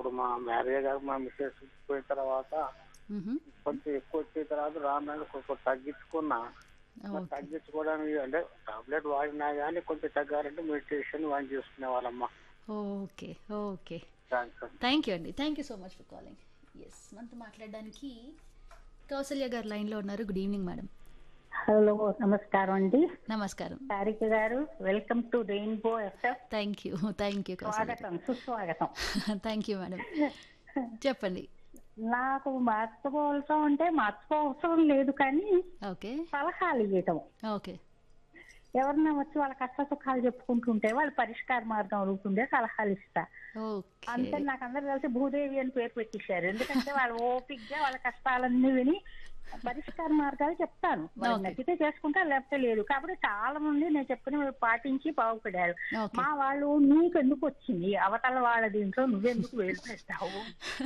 ఇప్పుడు మా మ్యారేజ్ కాక మా మిస్సెస్ పోయిన తర్వాత మ్హూ. కొంచెం ఎక్కువ వచ్చిన తర్వాత రాను కొంచెం తగ్గించుకున్నా మరి ఓకే తగ్గించుకోవడానికి అంటే టాబ్లెట్ వాడినా కానీ కొంచెం తగ్గాలంటే మెడిటేషన్ వాడి చేసుకునే వాళ్ళమ్మా okay okay thanks thank you అండి thank you so much for calling yes మనతో మాట్లాడడానికి కౌసల్య గారు లైన్లో ఉన్నారు గుడ్ ఈవినింగ్ మేడం హలో నమస్కారం అండి నమస్కారం సారిక గారు welcome to Rainbow FF thank you thank you Kausalya స్వాగతం సుస్వాగతం థ్యాంక్ యూ మేడం చెప్పండి నాకు మర్చిపోవలసం అంటే మర్చిపోవసరం లేదు కానీ ఓకే సలహాలు ఇవ్వటం ఓకే ఎవరన్నా వచ్చి వాళ్ళ కష్ట సుఖాలు చెప్పుకుంటుంటే వాళ్ళ పరిష్కార మార్గం అడుగుతుంటే సలహాలు ఇస్తా ఓకే అంతే నాకు అందరు కలిసి భూదేవి అని పేరు పెట్టేశారు ఎందుకంటే వాళ్ళు ఓపిక్గా వాళ్ళ కష్టాలన్నీ విని పరిష్కార మార్గాలు చెప్తాను వాళ్ళు Okay. నచ్చితే చేసుకుంటా లేకపోతే లేదు కాబట్టి చాలా మంది నేను చెప్పిన పాటించి బాగుపడారు ఓకే మా వాళ్ళు నీకెందుకు వచ్చింది అవతల వాళ్ళ దీంట్లో నువ్వెందుకు వేలు పెట్టావు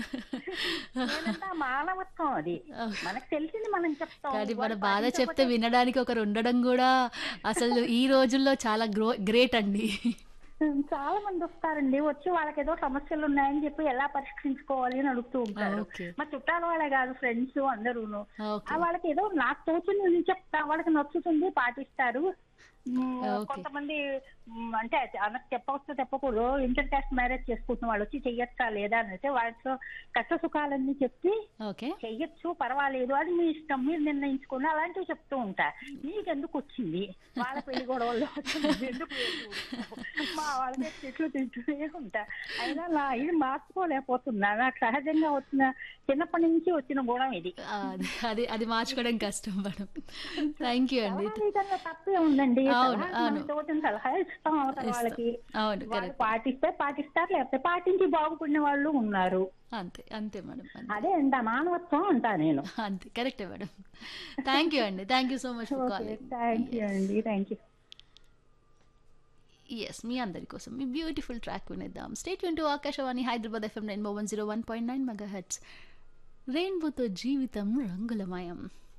నేనంటే ఆ మానవత్వం అది మనకు తెలిసింది మనం చెప్తాం కానీ మన వాళ్ళు బాధ చెప్తే పాటించకపోతే వినడానికి ఒకరు ఉండడం కూడా అసలు ఈ రోజుల్లో చాలా గ్రో గ్రేట్ అండి చాలా మంది వస్తారండి వచ్చి వాళ్ళకి ఏదో సమస్యలు ఉన్నాయని చెప్పి ఎలా పరిష్కరించుకోవాలి అని అడుగుతూ ఉంటారు ఓకే మా చుట్టాల వాళ్ళే కాదు ఫ్రెండ్స్ అందరూను ఓకే ఆ వాళ్ళకి ఏదో నాకు తోచింది నేను చెప్తా వాళ్ళకి నచ్చుతుంది పాటిస్తారు మ్మ్, Okay. కొంతమంది మ్మ్, అంటే అన్నకు చెప్పవచ్చు చెప్పకూడదు ఇంటర్ కాస్ట్ మ్యారేజ్ చేసుకుంటున్న వాళ్ళు వచ్చి చెయ్యొచ్చా లేదా అని అయితే వాళ్ళతో కష్ట సుఖాలన్నీ చెప్పి ఓకే చెయ్యొచ్చు పర్వాలేదు అది మీ ఇష్టం మీరు నిర్ణయించుకోండి అలాంటివి చెప్తూ ఉంటా నీకెందుకు వచ్చింది వాళ్ళ పెళ్లి గొడవల్లో నువ్వు ఎందుకు వేసుకుంటావు? మా వాళ్ళకి చెట్లు తింటూనే ఉంటా అయినా నా ఇది మార్చుకోలేకపోతున్నా నాకు సహజంగా వచ్చిన చిన్నప్పటి నుంచి వచ్చిన గుణం ఇది ఆ, అది అది మార్చుకోవడం కష్టం మేడం థ్యాంక్ యూ అండి సలహా విధంగా తప్పే ఉందండి అవును, సలహా అవును. మన తోచిన సలహా ఇస్తాం అవతల ఇస్తాం. వాళ్ళకి అవును వాళ్ళు కరెక్ట్ పాటిస్తే పాటిస్తారు లేకపోతే పాటించి బాగుపడిన వాళ్ళు ఉన్నారు అంతే అంతే మేడం అంతే అదే అంట మానవత్వం అంటా నేను అంతే కరెక్టే మేడం థ్యాంక్ యూ అండి thank you so much for okay calling thank you అండి థ్యాంక్ యూ ఎస్ మీ అందరి కోసం మీ బ్యూటిఫుల్ ట్రాక్ వినేద్దాం స్టేట్ వింటూ Akashvani Hyderabad FM Rainbow one zero one point nine mega hertz రెయిన్బోతో జీవితం రంగులమయం